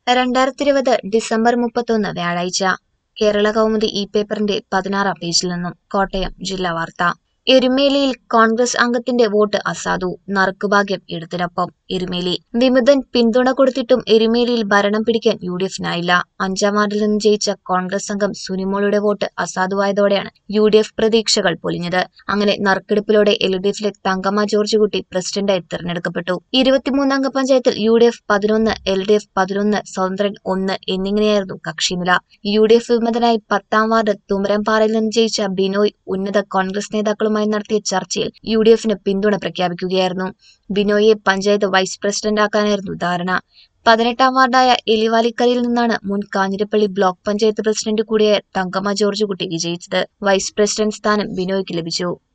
രണ്ടായിരത്തി ഇരുപത് ഡിസംബർ മുപ്പത്തൊന്ന് വ്യാഴാഴ്ച കേരള കൗമുദി ഈ പേപ്പറിന്റെ പതിനാറാം പേജിൽ നിന്നും കോട്ടയം ജില്ലാ വാർത്ത എരുമേലിയിൽ കോൺഗ്രസ് അംഗത്തിന്റെ വോട്ട് അസാധു നറുക്കുഭാഗ്യം ഇടത്തിനൊപ്പം എരുമേലി വിമതൻ പിന്തുണ കൊടുത്തിട്ടും എരുമേലിയിൽ ഭരണം പിടിക്കാൻ യു ഡി എഫിനായില്ല അഞ്ചാം വാർഡിൽ നിന്ന് ജയിച്ച കോൺഗ്രസ് അംഗം സുനിമോളുടെ വോട്ട് അസാധുവായതോടെയാണ് യു ഡി എഫ് പ്രതീക്ഷകൾ പൊലിഞ്ഞത് അങ്ങനെ നറുക്കെടുപ്പിലൂടെ എൽ ഡി എഫിലെ തങ്കമ്മ ജോർജ് കുട്ടി പ്രസിഡന്റായി തിരഞ്ഞെടുക്കപ്പെട്ടു ഇരുപത്തിമൂന്നംഗ പഞ്ചായത്തിൽ യു ഡി എഫ് പതിനൊന്ന് എൽ ഡി എഫ് പതിനൊന്ന് സ്വതന്ത്രൻ ഒന്ന് എന്നിങ്ങനെയായിരുന്നു കക്ഷിനില യു ഡി എഫ് വിമതനായി പത്താം വാർഡ് തുമരംപാറയിൽ നിന്ന് ജയിച്ച ബിനോയ് ഉന്നത കോൺഗ്രസ് നേതാക്കളുമായി നടത്തിയ ചർച്ചയിൽ യു ഡി എഫിന് പിന്തുണ പ്രഖ്യാപിക്കുകയായിരുന്നു ബിനോയിയെ പഞ്ചായത്ത് വൈസ് പ്രസിഡന്റാക്കാനായിരുന്നു ധാരണ പതിനെട്ടാം വാർഡായ എലിവാലിക്കരയിൽ നിന്നാണ് മുൻ കാഞ്ഞിരപ്പള്ളി ബ്ലോക്ക് പഞ്ചായത്ത് പ്രസിഡന്റ് കൂടിയായ തങ്കമ്മ ജോർജ് കുട്ടി വിജയിച്ചത് വൈസ് പ്രസിഡന്റ് സ്ഥാനം ബിനോയ്ക്ക് ലഭിച്ചു